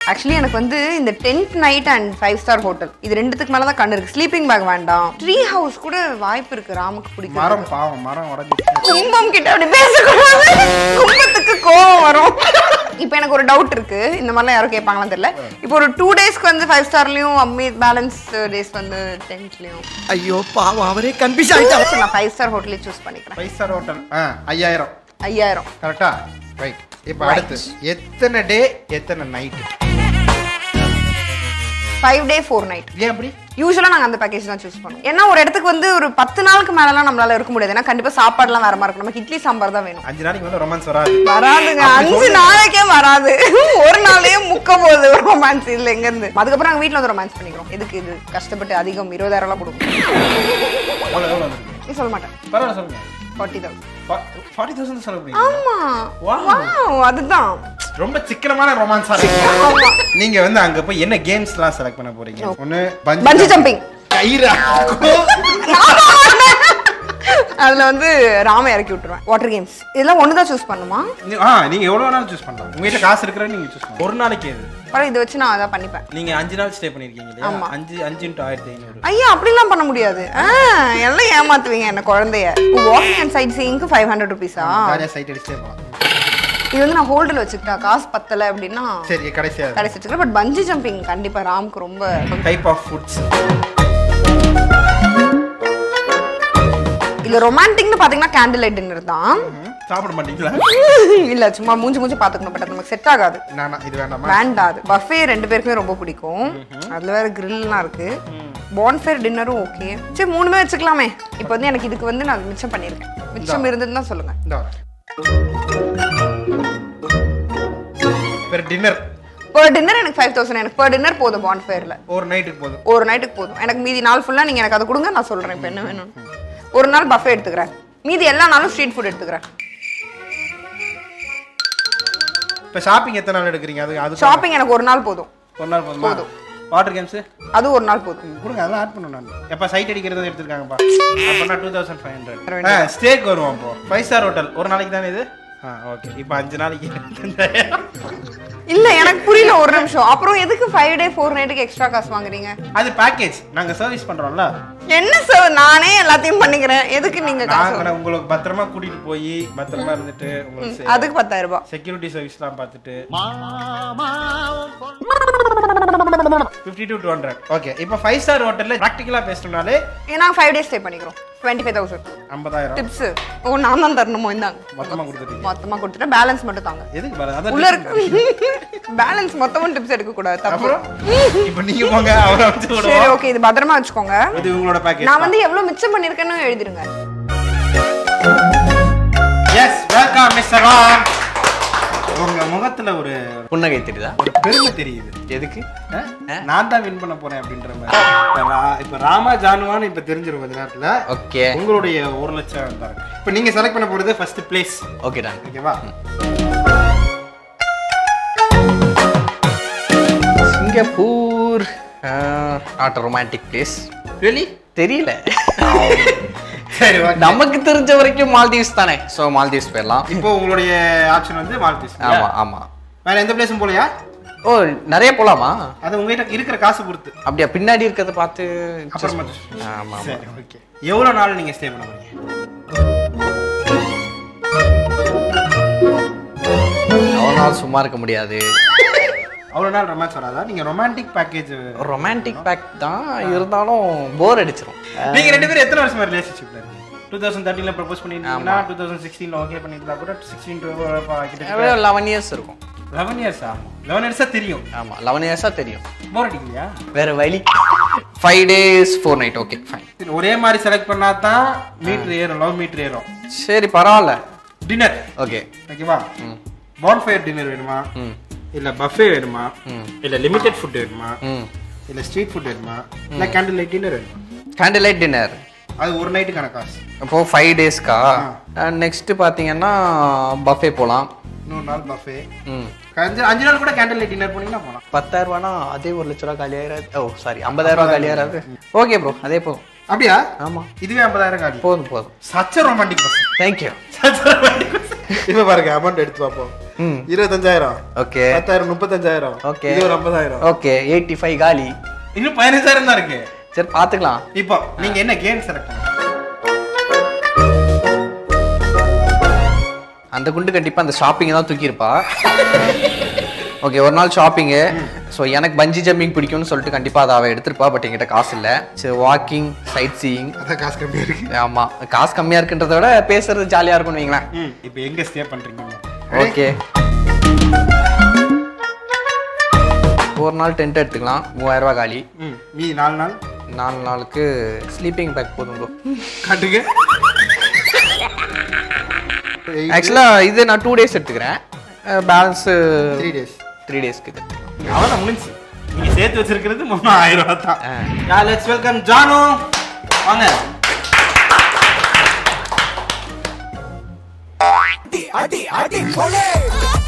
Actually எனக்கு வந்து இந்த tenth night and five star hotel இது ரெண்டுத்துக்கு மேல தான் கண்ணு இருக்கு ஸ்லீப்பிங் பேக் வேண்டாம் ட்ரீ ஹவுஸ் கூட வாய்ப்பு இருக்கு ராமுக்கு பிடிக்கும் மரம் பாவம் மரம் உடஞ்சி கும்பம் கிட்ட அப்படி பேசக்கூடாது கும்பத்துக்கு கோவம் வரும் இப்போ எனக்கு ஒரு டவுட் இருக்கு இந்த மாதிரிலாம் யாரும் கேட்பாங்களான்னு தெரியல இப்போ ஒரு டூ டேஸ்க்கு வந்து ஃபைவ் ஸ்டார்லயும் அம்மி பேலன்ஸ் டேஸ் வந்து டென்த்லயும் ஐயோ பாவம் அவரே கன்ஃபியூஸ் ஆயிட்டா நான் ஃபைவ் ஸ்டார் ஹோட்டலே சூஸ் பண்ணிக்கிறேன் ஃபைவ் ஸ்டார் ஹோட்டல் ஆ ஐயாயிரம் ஐயாயிரம் கரெக்டா ரைட் இப்போ அடுத்து எத்தனை டே எத்தனை night five day four night ஏன் அப்படி யூஸ்வலா நாங்க அந்த பேக்கேஜ் தான் சூஸ் பண்ணுவோம் ஏன்னா ஒரு இடத்துக்கு வந்து ஒரு பத்து நாளுக்கு மேலலாம் நம்மளால இருக்க முடியாது ஏன்னா கண்டிப்பா சாப்பாடுலாம் வேற மாதிரி இருக்கும் நமக்கு இட்லி சாம்பார் தான் வேணும் அஞ்சு நாளைக்கு வந்து ரொமான்ஸ் வராது வராதுங்க அஞ்சு நாளைக்கே வராது ஒரு நாளே முக்க போகுது ரொமான்ஸ் இல்ல எங்க இருந்து அதுக்கப்புறம் நாங்க வீட்ல வந்து ரொமான்ஸ் பண்ணிக்கிறோம் எதுக்கு இது கஷ்டப்பட்டு அதிகம் இருபதாயிரம் எல்லாம் கொடுக்கும் எவ்வளோ எவ்வளோ வந்துருக்கு நீ சொல்ல மாட்டேன் பரவாயில்ல சொல்லுங்க ஃபார்ட்டி தௌசண்ட் ஃபார்ட்டி தௌசண்ட் செலவு பண்ணி ஆமா Wow. Wow, அதுதான் ரொம்ப சிக்கனமான ரொமான்ஸா இருக்கு நீங்க வந்து அங்க போய் என்ன கேம்ஸ்லாம் செலக்ட் பண்ண போறீங்க ஒண்ணு பஞ்சி ஜம்பிங் கயிறா அதுல வந்து ராம இறக்கி விட்டுருவேன் வாட்டர் கேம்ஸ் இதெல்லாம் ஒன்று தான் சூஸ் பண்ணுமா நீ- ஆ நீங்க எவ்வளவு வேணாலும் சூஸ் பண்ணலாம் உங்க வீட்ல காசு இருக்கிற நீங்க சூஸ் பண்ணலாம் ஒரு நாளைக்கு எது பரவாயில்ல இதை வச்சு நான் அதான் பண்ணிப்பேன் நீங்க அஞ்சு நாள் ஸ்டே பண்ணிருக்கீங்க இல்லையா ஆமா. அஞ்சு அஞ்சு இன்ட்டு ஆயிரத்தி ஐநூறு ஐயா அப்படிலாம் பண்ண முடியாது ஆ, எல்லாம் ஏமாத்துவீங்க என்ன குழந்தைய வாக்கிங் அண்ட் சைட் சீயிங்க்கு ஃபைவ் ஹண்ட்ரட் ருபீஸா ஜாலியா சைட் அடிச்சே போலாம் இது வந்து நான் ஹோல்டில் வச்சுக்கிட்டா காசு பத்தல அப்படின்னா சரி கடைசியா கடைசி வச்சுக்கிறேன் பட் பஞ்சி ஜம்பிங் கண்டிப்பா ராம்க்கு ரொம்ப டைப் ஆஃப் ஃபுட்ஸ் இல்ல ரொமான்டிக்னு பாத்தீங்கன்னா கேண்டில் லைட் டின்னர் தான் சாப்பிட மாட்டீங்களா இல்ல சும்மா மூஞ்சி மூஞ்சி பாத்துக்கணும் பட் அது நமக்கு செட் ஆகாது நானா இது வேண்டாமா வேண்டாம் அது பஃபே ரெண்டு பேருக்குமே ரொம்ப பிடிக்கும் அதுல வேற கிரில்லாம் இருக்கு பான்ஃபேர் டின்னரும் ஓகே சரி மூணுமே வச்சுக்கலாமே இப்போ வந்து எனக்கு இதுக்கு வந்து நான் மிச்சம் பண்ணியிருக்கேன் மிச்சம் இருந்ததுன்னா சொல்லுங்க இந்த பெர் டின்னர் பர் டின்னர் எனக்கு ஃபைவ் தௌசண்ட் எனக்கு பர் டின்னர் போதும் பான்ஃபேர்ல ஒரு நைட்டுக்கு போதும் ஒரு நைட்டுக்கு போதும் எனக்கு மீதி நாள் ஃபுல்லா நீங்க எனக்கு அதை கொடுங்க நான் சொல்றேன் இப்போ என்ன வேணும் ஒரு நாள் பஃபே எடுத்துக்கிறேன் மீதி எல்லா நாளும் ஸ்ட்ரீட் ஃபுட் எடுத்துக்கிறேன் இப்போ ஷாப்பிங் எத்தனை நாள் எடுக்கிறீங்க அது அது ஷாப்பிங் எனக்கு ஒரு நாள் போதும் ஒரு நாள் போதுமா வாட்டர் கேம்ஸ் அது ஒரு நாள் போதும் கொடுங்க அதெல்லாம் ஆட் பண்ணணும் நான் எப்போ சைட் அடிக்கிறது எடுத்துருக்காங்கப்பா அப்போனா டூ தௌசண்ட் ஃபைவ் ஹண்ட்ரட் ஆ ஸ்டேக் வருவோம் அப்போ ஃபைவ் ஸ்டார் ஹோட்டல் ஒரு நாளைக்கு தானே இது ஆ ஓகே இப்போ அஞ்சு நாளைக்கு இல்ல எனக்கு புரியல ஒரு நிமிஷம் அப்புறம் எதுக்கு ஃபைவ் டே ஃபோர் நைட்டுக்கு எக்ஸ்ட்ரா காசு வாங்குறீங்க அது பேக்கேஜ் நாங்கள் சர்வீஸ் பண்ணுறோம்ல என்ன சார் நானே எல்லாத்தையும் பண்ணிக்கிறேன் எதுக்கு நீங்க காசு நாங்கள் உங்களுக்கு பத்திரமா கூட்டிட்டு போய் பத்திரமா இருந்துட்டு உங்களுக்கு அதுக்கு பத்தாயிரம் ரூபாய் செக்யூரிட்டி சர்வீஸ்லாம் பார்த்துட்டு fifty to two hundred okay இப்போ ஃபைவ் ஸ்டார் ஹோட்டலில் ப்ராக்டிக்கலாக பேசணும்னாலே ஏன்னா ஃபைவ் டேஸ் ஸ்டே பண்ணிக்கிறோம் டுவெண்ட்டி ஃபைவ் தௌசண்ட் ஐம்பதாயிரம் டிப்ஸ் ஓ நான் தான் தரணுமோ இந்தாங்க மொத்தமாக கொடுத்துட்டீங்க மொத்தமா கொடுத்துட்டேன் பேலன்ஸ் மட்டும் தாங்க எதுக்கு பாரு அதான் உள்ள இருக்கு பேலன்ஸ் மொத்தமும் டிப்ஸ் எடுக்க கூடாது தப்பு அப்புறம் இப்போ நீங்க போங்க அவரை வச்சு சரி விடுவோம் ஓகே இது பத்திரமா வச்சுக்கோங்க இது உங்களோட பேக்கேஜ் நான் வந்து எவ்வளவு மிச்சம் பண்ணிருக்கேன்னு எழுதிருங்க எஸ் வெல்கம் மிஸ்டர் ராம் உங்க முகத்துல ஒரு புன்னகை தெரியுதா ஒரு பெருமை தெரியுது எதுக்கு ஆ? நான் தான் வின் பண்ண போறேன் அப்படின்ற மாதிரி இப்ப ரா- இப்ப ராமா ஜானுவான்னு இப்ப தெரிஞ்சிரும் கொஞ்ச நேரத்துல ஓகே உங்களுடைய ஒரு லட்சம் தான் இப்ப நீங்க செலக்ட் பண்ண போறது ஃபர்ஸ்ட் பிளேஸ் ஓகே டான் ஓகேவா Singapore not romantic place really தெரியல சரி ஓகே நமக்கு தெரிஞ்ச வரைக்கும் மால்தீவ்ஸ் தானே ஸோ மால்தீவ்ஸ் போயிடலாம் இப்போ உங்களுடைய ஆப்ஷன் வந்து மால்தீவ்ஸ் ஆமா ஆமா வேற எந்த பிளேஸும் போலையா ஓ நிறைய போலாமா அது உங்ககிட்ட இருக்கிற காசு பொறுத்து அப்படியா பின்னாடி இருக்கிறத பார்த்து அப்புறமா ஆமா ஆமா சரி ஓகே எவ்வளவு நாள் நீங்க ஸ்டே பண்ண போறீங்க அவ்வளோ நாள் சும்மா இருக்க முடியாது அவ்வளவு நாள் ரொமான்ஸ் வராதா நீங்க ரொமான்டிக் பேக்கேஜ் ரொமான்டிக் பேக் தான் இருந்தாலும் போர் அடிச்சிரும் நீங்க ரெண்டு பேரும் எத்தனை வருஷமா ரிலேஷன்ஷிப்ல இருக்கீங்க டூ தௌசண்ட் தேர்ட்டில ப்ரப்போஸ் பண்ணிருந்தீங்கன்னா டூ தௌசண்ட் சிக்ஸ்டீன்ல ஓகே பண்ணிருந்தா கூட சிக்ஸ்டீன் கிட்ட லெவன் இயர்ஸ் இருக்கும் லெவன் இயர்ஸா லெவன் இயர்ஸா தெரியும் ஆமா லெவன் இயர்ஸா தெரியும் போர் அடிக்கலையா வேற வழி five days four night okay fine சரி, ஒரே மாதிரி செலக்ட் பண்ணா தான் மீட்டர் ஏறும் லவ் மீட்டர் ஏறும் சரி பரவாயில்ல டின்னர் ஓகே ஓகேவா பான்ஃபயர் டின்னர் வேணுமா ம் இல்ல பஃபே வேணுமா ம். இல்ல லிமிடெட் ஃபுட் வேணுமா ம் இல்ல ஸ்ட்ரீட் ஃபுட் வேணுமா இல்ல கேண்டில் லைட் டின்னர் வேணுமா கேண்டில் லைட் டின்னர் அது ஒரு நைட்டுக்கான காசு அப்போ ஃபைவ் டேஸ்க்கா நெக்ஸ்ட் பார்த்தீங்கன்னா பஃபே போகலாம் நூறு நாள் பஃபே ம் அஞ்சு அஞ்சு நாள் கூட கேண்டில் லைட் டின்னர் போனீங்கன்னா போகலாம் பத்தாயிரம் ரூபானா அதே ஒரு லட்ச ரூபா காலியாயிராது ஓ சாரி ஐம்பதாயிரம் ரூபா காலியாயிராது ஓகே ப்ரோ அதே போதும் அப்படியா ஆமாம் இதுவே ஐம்பதாயிரம் காலி போதும் போதும் such a romantic bus thank you such a romantic bus இப்போ பாருங்க அமௌண்ட் எடுத்து பார்ப்போம் ம். இருபத்தஞ்சாயிரம் ஓகே பத்தாயிரம் முப்பத்தஞ்சாயிரம் Okay. இது ஒரு ஐம்பதாயிரம் ஓகே எயிட்டி ஃபைவ் காலி இன்னும் பதினஞ்சாயிரம் தான் இருக்கு சரி பார்த்துக்கலாம் இப்போ நீங்க என்ன கேம் செலக்ட் பண்ணுங்க அந்த குண்டு கண்டிப்பா அந்த ஷாப்பிங் தான் தூக்கியிருப்பா ஓகே ஒரு நாள் ஷாப்பிங்கு ஸோ எனக்கு பஞ்சி ஜம்பிங் பிடிக்கும்னு சொல்லிட்டு கண்டிப்பா அதை அவள் எடுத்திருப்பா பட் என்கிட்ட காசு இல்லை சரி வாக்கிங் சைட் சீயிங் அதான் காசு கம்மியா இருக்கு ஆமா காசு கம்மியா இருக்குன்றத விட பேசுறது ஜாலியா இருக்கும்னு வைங்களேன் ம் இப்போ எங்க ஸ்டே பண்றீங்க ஓகே ஒரு நாள் டென்ட் எடுத்துக்கலாம் மூவாயிரம் ரூபாய் காலி ம் மீ நாலு நாள் நாலு நாளுக்கு ஸ்லீப்பிங் பேக் போதும் ப்ரோ காட்டுங்க ஆக்சுவலா இது நான் டூ டேஸ் எடுத்துக்கிறேன் பேலன்ஸ் த்ரீ டேஸ் த்ரீ டேஸ்க்கு இது அவ்வளோதான் முடிஞ்சு நீங்க சேர்த்து வச்சிருக்கிறது மூணாயிரம் ரூபாய் தான் ஆ. யா லெட்ஸ் வெல்கம் ஜானு வாங்க அடி அடி அடி கொலை